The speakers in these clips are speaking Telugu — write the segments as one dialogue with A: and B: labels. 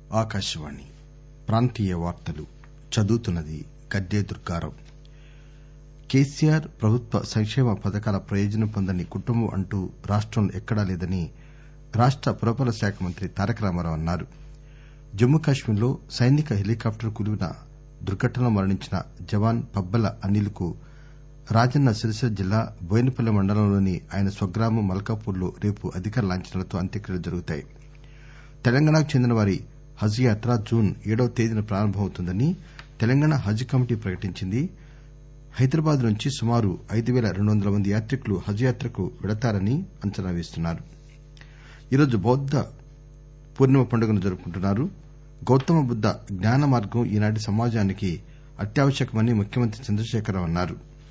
A: ఆకాశవాణి ప్రాంతీయ వార్తలు చదువుతున్నది గద్దె దుర్గారావు కేసీఆర్ ప్రభుత్వ సంక్షేమ పథకాల ప్రయోజనం పొందని కుటుంబం అంటూ రాష్టంలో ఎక్కడా లేదని రాష్ట పురపాలక శాఖ మంత్రి తారక రామారావు అన్నారు జమ్మూ కశ్మీర్ లో సైనిక హెలికాప్టర్ కూలిన దుర్ఘటనలో మరణించిన జవాన్ పబ్బల అనిల్ కు రాజన్న సిరిసిల్ల జిల్లా బోయినపల్లి మండలంలోని ఆయన స్వగ్రామం మల్కాపూర్ లో రేపు అధికార లాంఛనాలతో అంత్యక్రియలు జరుగుతాయి తెలంగాణకు చెందిన వారి హజ్ యాత్ర జూన్ ఏడవ తేదీన ప్రారంభమవుతుందని తెలంగాణ హజ్ కమిటీ ప్రకటించింది హైదరాబాద్ నుంచి సుమారు ఐదు పేల రెండు వందల మంది యాత్రికులు హజ్ యాత్రకు వెళతారని అంచనా వేస్తున్నారు ఈరోజు బౌద్ద పూర్ణిమ పండుగను జరుపుకుంటున్నారు గౌతమ బుద్ద జ్ఞాన మార్గం ఈనాటి సమాజానికి అత్యావశ్యకమని ముఖ్యమంత్రి చంద్రశేఖరరావు అన్నారు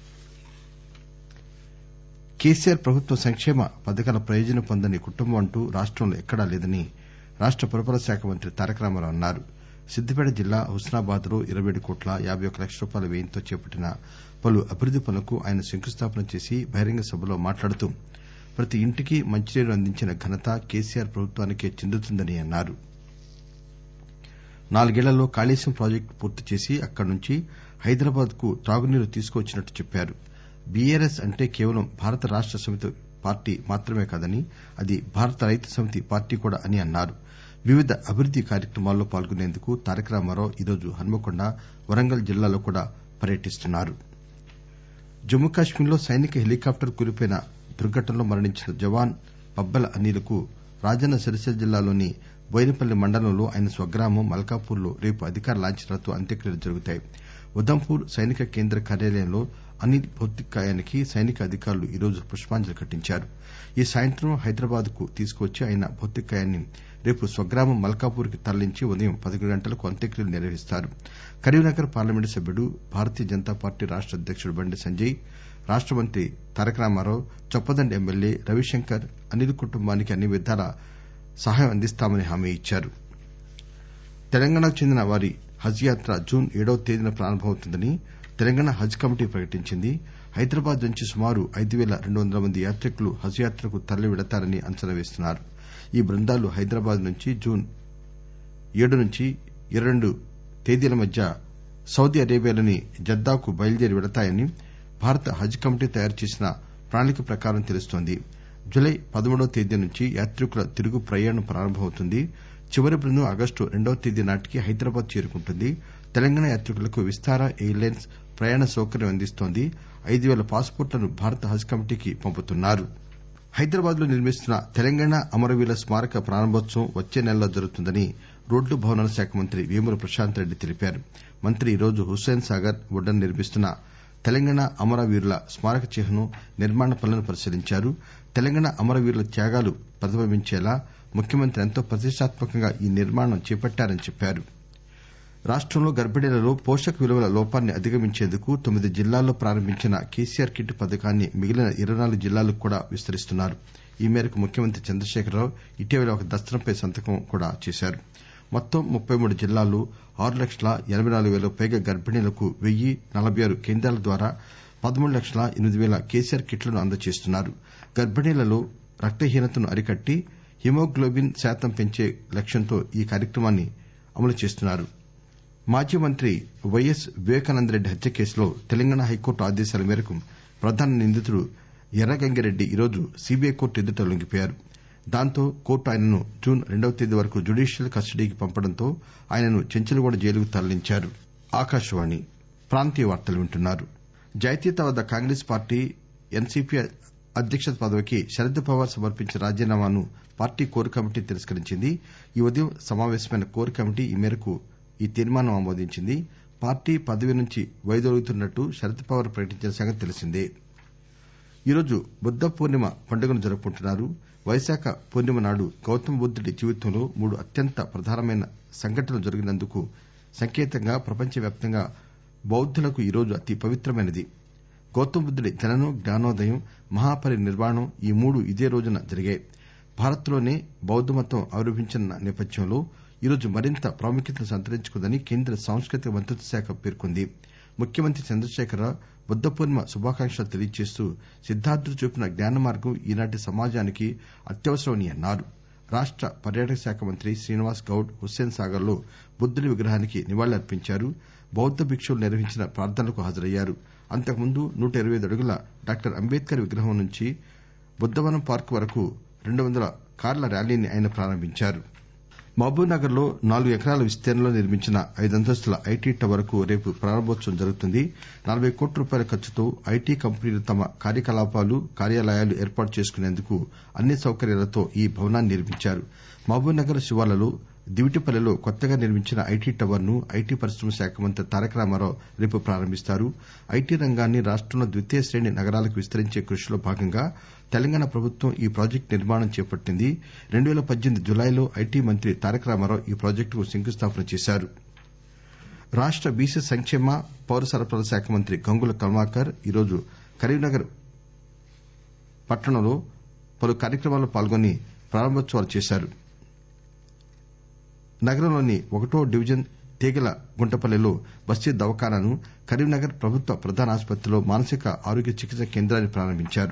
A: కేసీఆర్ ప్రభుత్వ సంక్షేమ పథకాల ప్రయోజనం పొందని కుటుంబం అంటూ రాష్టంలో ఎక్కడా లేదని రాష్ట పురపాలక శాఖ మంత్రి తారక రామారావు అన్నారు సిద్దిపేట జిల్లా హుస్నాబాద్ లో ఇరవై ఏడు కోట్ల యాబై ఒక్క లక్షల రూపాయల వ్యయంతో చేపట్టిన పలు అభివృద్ది పనులకు ఆయన శంకుస్థాపన చేసి బహిరంగ సభలో మాట్లాడుతూ ప్రతి ఇంటికి మంచినీరు అందించిన ఘనత కేసీఆర్ ప్రభుత్వానికే చెందుతుందని అన్నారు నాలుగేళ్లలో కాళేశ్వరం ప్రాజెక్టు పూర్తి చేసి అక్కడి నుంచి హైదరాబాద్ కు తాగునీరు తీసుకువచ్చినట్టు చెప్పారు బీఆర్ఎస్ అంటే కేవలం భారత రాష్ట సమితి పార్టీ మాత్రమే కాదని అది భారత రైతు సమితి పార్టీ కూడా అని అన్నారు వివిధ అభివృద్ది కార్యక్రమాల్లో పాల్గొనేందుకు తారక రామారావు ఈరోజు హన్మకొండ వరంగల్ జిల్లాల్లో కూడా పర్యటిస్తున్నారు జమ్మూ కశ్మీర్ లో సైనిక హెలికాప్టర్ కూలిపోయిన దుర్ఘటనలో మరణించిన జవాన్ పబ్బల అనిల్ కు రాజన్న సిరిసిల్ల జిల్లాలోని బోయినపల్లి మండలంలో ఆయన స్వగ్రామం మల్కాపూర్ లో రేపు అధికార లాంఛనాలతో అంత్యక్రియలు జరుగుతాయి ఉదంపూర్ సైనిక కేంద్ర కార్యాలయంలో అనిల్ భౌతికకాయానికి సైనిక అధికారులు ఈరోజు పుష్పాంజలి ఘటించారు ఈ సాయంత్రం హైదరాబాద్ కు తీసుకువచ్చి ఆయన భౌతికకాయాన్ని రేపు స్వగ్రామం మల్కాపూర్ కి తరలించి ఉదయం పదకొండు గంటలకు అంత్యక్రియలు నిర్వహిస్తారు కరీంనగర్ పార్లమెంటు సభ్యుడు భారతీయ జనతా పార్టీ రాష్ట అధ్యకుడు బండి సంజయ్ రాష్ట మంత్రి తారక రామారావు చొప్పదండి ఎమ్మెల్యే రవిశంకర్ అనిల్ కుటుంబానికి అన్ని విధాలా సహాయం అందిస్తామని హామీ ఇచ్చారు తెలంగాణకు చెందిన వారి హజ్ యాత్ర జూన్ ఏడవ తేదీన ప్రారంభమవుతుందని తెలంగాణ హజ్ కమిటీ ప్రకటించింది హైదరాబాద్ నుంచి సుమారు ఐదు పేల రెండు వందల మంది యాత్రికులు హజ్ యాత్రకు తరలి వెళతారని అంచనా వేస్తున్నారు ఈ బృందాలు హైదరాబాద్ నుంచి జూన్ ఏడు నుంచి ఇరవై రెండు తేదీల మధ్య సౌదీ అరేబియాలోని జద్దాకు బయలుదేరి వెళతాయని భారత హజ్ కమిటీ తయారు చేసిన ప్రణాళిక ప్రకారం తెలుస్తోంది జులై పదమూడవ తేదీ నుంచి యాత్రికుల తిరుగు ప్రయాణం ప్రారంభమవుతుంది చివరి బృందం ఆగస్టు రెండవ తేదీ నాటికి హైదరాబాద్ చేరుకుంటుంది తెలంగాణ యాత్రికులకు విస్తారా ఎయిర్ లైన్స్ ప్రయాణ సౌకర్యం అందిస్తోంది ఐదు పేల పాస్ పోర్ట్లను భారత హజ్ కమిటీకి పంపుతున్నారు హైదరాబాద్ లో నిర్మిస్తున్న తెలంగాణ అమరవీరుల స్మారక ప్రారంభోత్సవం వచ్చే నెలలో జరుగుతుందని రోడ్లు భవనాల శాఖ మంత్రి వేముల ప్రశాంత్ రెడ్డి తెలిపారు మంత్రి ఈరోజు హుస్సేన్ సాగర్ ఒడ్డున నిర్మిస్తున్న తెలంగాణ అమరవీరుల స్మారక చిహ్నం నిర్మాణ పనులను పరిశీలించారు తెలంగాణ అమరవీరుల త్యాగాలు ప్రతిబింబించేలా ముఖ్యమంత్రి ఎంతో ప్రతిష్టాత్మకంగా ఈ నిర్మాణం చేపట్టారని చెప్పారు రాష్టంలో గర్భిణీలలో పోషక విలువల లోపాన్ని అధిగమించేందుకు తొమ్మిది జిల్లాల్లో ప్రారంభించిన కేసీఆర్ కిట్ పథకాన్ని మిగిలిన ఇరవై నాలుగు జిల్లాలకు కూడా విస్తరిస్తున్నారు ఈ మేరకు ముఖ్యమంత్రి చంద్రశేఖరరావు ఇటీవల ఒక దస్త్రంపై సంతకం కూడా చేశారు మొత్తం ముప్పై మూడు జిల్లాల్లో ఆరు లక్షల ఎనబై నాలుగు పేలకు పైగా గర్భిణీలకు వెయ్యి నలబై ఆరు కేంద్రాల ద్వారా పదమూడు లక్షల ఎనిమిది పేల కేసీఆర్ కిట్లను అందజేస్తున్నారు గర్భిణీలలో రక్తహీనతను అరికట్టి హిమోగ్లోబిన్ శాతం పెంచే లక్ష్యంతో ఈ కార్యక్రమాన్ని అమలు చేస్తున్నారు మాజీ మంత్రి వైఎస్ వివేకానందరెడ్డి హత్య కేసులో తెలంగాణ హైకోర్టు ఆదేశాల మేరకు ప్రధాన నిందితుడు ఎర్రగంగిరెడ్డి ఈరోజు సీబీఐ కోర్టు ఎదుట లొంగిపోయారు దాంతో కోర్టు ఆయనను జూన్ రెండవ తేదీ వరకు జ్యుడీషియల్ కస్టడీకి పంపడంతో ఆయనను చెంచల్గూడ జైలుకు తరలించారు జాతీయతావాద కాంగ్రెస్ పార్టీ ఎన్సీపీ అధ్యక్ష పదవికి శరద్ పవార్ సమర్పించిన రాజీనామాను పార్టీ కోర్ కమిటీ తిరస్కరించింది ఈ ఉదయం సమావేశమైన కోర్ కమిటీ ఈ మేరకు ఈ తీర్మానం ఆమోదించింది పార్టీ పదవి నుంచి వైదొలుగుతున్నట్టు శరద్ పవార్ ప్రకటించిన సంగతి తెలిసిందే ఈరోజు బుద్ద పూర్ణిమ పండుగను జరుపుకుంటున్నారు వైశాఖ పూర్ణిమ నాడు గౌతమ బుద్దుడి జీవితంలో మూడు అత్యంత ప్రధానమైన సంఘటనలు జరిగినందుకు సంకేతంగా ప్రపంచ వ్యాప్తంగా బౌద్దులకు ఈరోజు అతి పవిత్రమైనది గౌతమ బుద్దుడి జననం జ్ఞానోదయం మహాపరి నిర్వాణం ఈ మూడు ఇదే రోజున జరిగాయి భారత్ లోనే బౌద్దమతం ఆవిర్భవించిన నేపథ్యంలో ఈరోజు మరింత ప్రాముఖ్యతను సంతరించుకుందని కేంద్ర సాంస్కృతిక మంత్రిత్వ శాఖ పేర్కొంది ముఖ్యమంత్రి చంద్రశేఖరరావు బుద్ద పూర్ణిమ శుభాకాంక్షలు తెలియజేస్తూ సిద్దార్థుడు చూపిన జ్ఞాన మార్గం ఈనాటి సమాజానికి అత్యవసరమని అన్నారు రాష్ట పర్యాటక శాఖ మంత్రి శ్రీనివాస్ గౌడ్ హుస్సేన్ సాగర్ లో బుద్దుడి విగ్రహానికి నివాళులర్పించారు బౌద్ద భిక్షువులు నిర్వహించిన ప్రార్థనలకు హాజరయ్యారు అంతకుముందు నూట ఇరవై ఐదు అడుగుల డాక్టర్ అంబేద్కర్ విగ్రహం నుంచి బుద్దవనం పార్క్ వరకు రెండు వందల కార్ల ర్యాలీని ఆయన ప్రారంభించారు మహబూబ్ నగర్ లో నాలుగు ఎకరాల విస్తీర్ణంలో నిర్మించిన ఐదంతస్తుల ఐటీ టవర్ కు రేపు ప్రారంభోత్సవం జరుగుతుంది నలబై కోట్ల రూపాయల ఖర్చుతో ఐటీ కంపెనీలు తమ కార్యకలాపాలు కార్యాలయాలు ఏర్పాటు చేసుకునేందుకు అన్ని సౌకర్యాలతో ఈ భవనాన్ని నిర్మించారు మహబూబ్ నగర్ శివార్లలో దివిటిపల్లిలో కొత్తగా నిర్మించిన ఐటీ టవర్ ను ఐటీ పరిశ్రమల శాఖ మంత్రి తారక రామారావు రేపు ప్రారంభిస్తారు ఐటీ రంగాన్ని రాష్టంలో ద్వితీయ శ్రేణి నగరాలకు విస్తరించే కృషిలో భాగంగా తెలంగాణ ప్రభుత్వం ఈ ప్రాజెక్టు నిర్మాణం చేపట్టింది రెండు పేల పద్దెనిమిది జులైలో ఐటీ మంత్రి తారక రామారావు ఈ ప్రాజెక్టుకు శంకుస్థాపన చేశారు రాష్ట బీసీ సంక్షేమ పౌర సరఫరాల శాఖ మంత్రి గంగుల కమలాకర్ ఈరోజు కరీంనగర్ పట్టణంలో పలు కార్యక్రమాల్లో పాల్గొని ప్రారంభోత్సవాలు చేశారు నగరంలోని ఒకటో డివిజన్ తీగల గుంటపల్లిలో బస్తీ దవాఖానాను కరీంనగర్ ప్రభుత్వ ప్రధాన ఆసుపత్రిలో మానసిక ఆరోగ్య చికిత్స కేంద్రాన్ని ప్రారంభించారు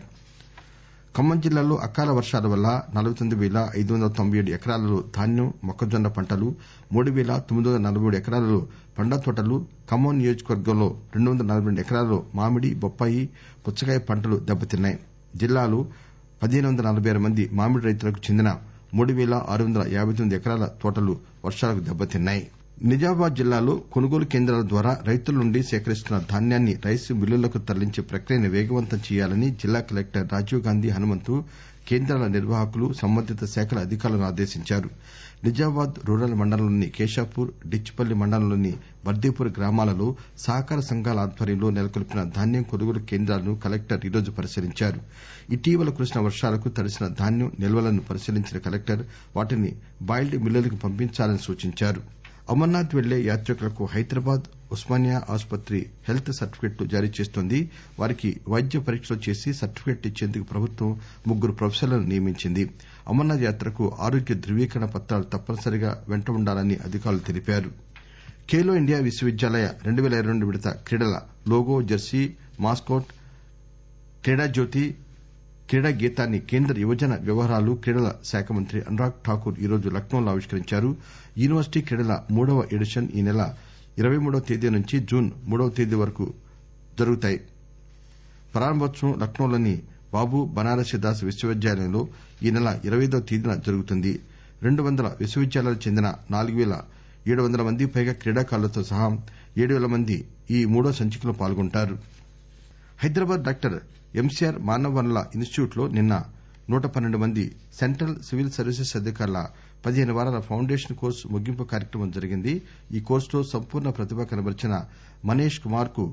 A: ఖమ్మం జిల్లాలో అకాల వర్షాల వల్ల నలబై తొమ్మిది పేల ఐదు వందల తొంభై ఏడు ఎకరాలలో ధాన్యం మొక్కజొన్న పంటలు మూడు పేల తొమ్మిది వందల నలబై ఏడు ఎకరాలలో పండ్ల తోటలు ఖమ్మం నియోజకవర్గంలో రెండు వందల నలబై రెండు ఎకరాలలో మామిడి బొప్పాయి పుచ్చకాయ పంటలు దెబ్బతిన్నాయి జిల్లాలో పదిహేను వందల నలబై ఆరు మంది మామిడి రైతులకు చెందిన మూడు పేల ఆరు వందల యాబై తొమ్మిది ఎకరాల తోటలు వర్షాలకు దెబ్బతిన్నాయి నిజామాబాద్ జిల్లాలో కొనుగోలు కేంద్రాల ద్వారా రైతుల నుండి సేకరిస్తున్న ధాన్యాన్ని రైసు మిల్లులకు తరలించే ప్రక్రియను వేగవంతం చేయాలని జిల్లా కలెక్టర్ రాజీవ్ గాంధీ హనుమంతు కేంద్రాల నిర్వాహకులు సంబంధిత శాఖల అధికారులను ఆదేశించారు నిజామాబాద్ రూరల్ మండలంలోని కేశాపూర్ డిచ్చిపల్లి మండలంలోని బర్దేపూర్ గ్రామాలలో సహకార సంఘాల ఆధ్వర్యంలో నెలకొల్పిన ధాన్యం కొనుగోలు కేంద్రాలను కలెక్టర్ ఈరోజు పరిశీలించారు ఇటీవల కురిసిన వర్షాలకు తడిసిన ధాన్యం నిల్వలను పరిశీలించిన కలెక్టర్ వాటిని బాయిల్డ్ మిల్లులకు పంపించాలని సూచించారు అమర్నాథ్ వెళ్లే యాత్రికులకు హైదరాబాద్ ఉస్మానియా ఆసుపత్రి హెల్త్ సర్టిఫికెట్లు జారీ చేస్తోంది వారికి వైద్య పరీక్షలు చేసి సర్టిఫికెట్ ఇచ్చేందుకు ప్రభుత్వం ముగ్గురు ప్రొఫెసర్లను నియమించింది అమర్నాథ్ యాత్రకు ఆరోగ్య ధృవీకరణ పత్రాలు తప్పనిసరిగా వెంట ఉండాలని అధికారులు తెలిపారు ఖేలో ఇండియా విశ్వవిద్యాలయ రెండు పేల ఇరవై రెండు విడత క్రీడల లోగో జెర్సీ మాస్కోట్ క్రీడాజ్యోతి క్రీడా గీతాన్ని కేంద్ర యువజన వ్యవహారాలు క్రీడల శాఖ మంత్రి అనురాగ్ ఠాకూర్ ఈరోజు లక్నోలో ఆవిష్కరించారు యూనివర్సిటీ క్రీడల మూడవ ఎడిషన్ ఈ నెల ఇరవై మూడవ తేదీ నుంచి జూన్ మూడవ తేదీ వరకు జరుగుతాయి ప్రారంభోత్సవం లక్నోలోని బాబు బనారసి దాస్ విశ్వవిద్యాలయంలో ఈ నెల ఇరవై ఐదవ తేదీన జరుగుతుంది రెండు వందల విశ్వవిద్యాలయాలకు చెందిన నాలుగు పేల ఏడు వందల మందికి పైగా క్రీడాకారులతో సహా ఏడు పేల మంది ఈ మూడో సంచికలో పాల్గొంటారు హైదరాబాద్ డాక్టర్ ఎంసీఆర్ మానవ వనరుల ఇన్స్టిట్యూట్ లో నిన్న నూట పన్నెండు మంది సెంట్రల్ సివిల్ సర్వీసెస్ అధికారుల పదిహేను వారాల ఫౌండేషన్ కోర్సు ముగింపు కార్యక్రమం జరిగింది ఈ కోర్సులో సంపూర్ణ ప్రతిభ కనబరిచిన మనీష్ కుమార్ కు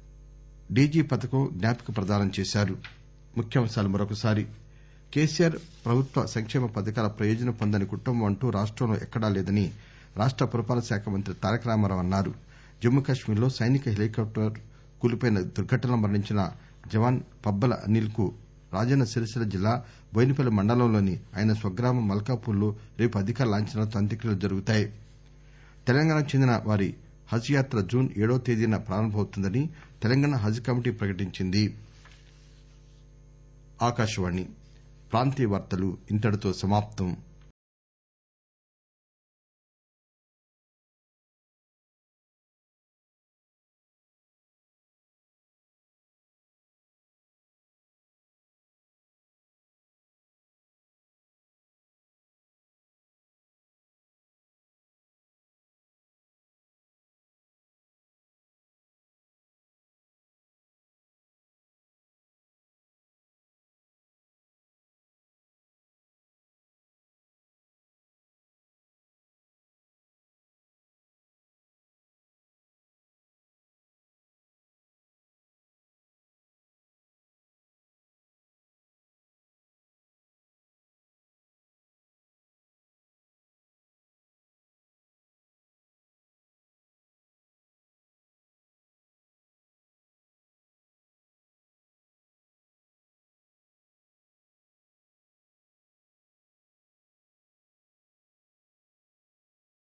A: డీజీ పథకం జ్ఞాపిక ప్రదానం చేశారు కేసీఆర్ ప్రభుత్వ సంక్షేమ పథకాల ప్రయోజనం పొందని కుటుంబం అంటూ రాష్టంలో ఎక్కడా లేదని రాష్ట పురపాలక శాఖ మంత్రి తారక రామారావు అన్నారు జమ్మూ కశ్మీర్ లో సైనిక హెలికాప్టర్ కూలిపోయిన దుర్ఘటనలో మరణించిన జవాన్ పబ్బల అనిల్ కు రాజన్న సిరిసిల్ల జిల్లా బోయినపల్లి మండలంలోని ఆయన స్వగ్రామం మల్కాపూర్ లో రేపు అధికార లాంఛనాలతో అంత్యక్రియలు జరుగుతాయి తెలంగాణకు చెందిన వారి హజ్ యాత్ర జూన్ ఏడవ తేదీన ప్రారంభమవుతుందని తెలంగాణ హజ్ కమిటీ ప్రకటించింది ప్రాంతీయ వార్తలు ఇంతటితో సమాప్తం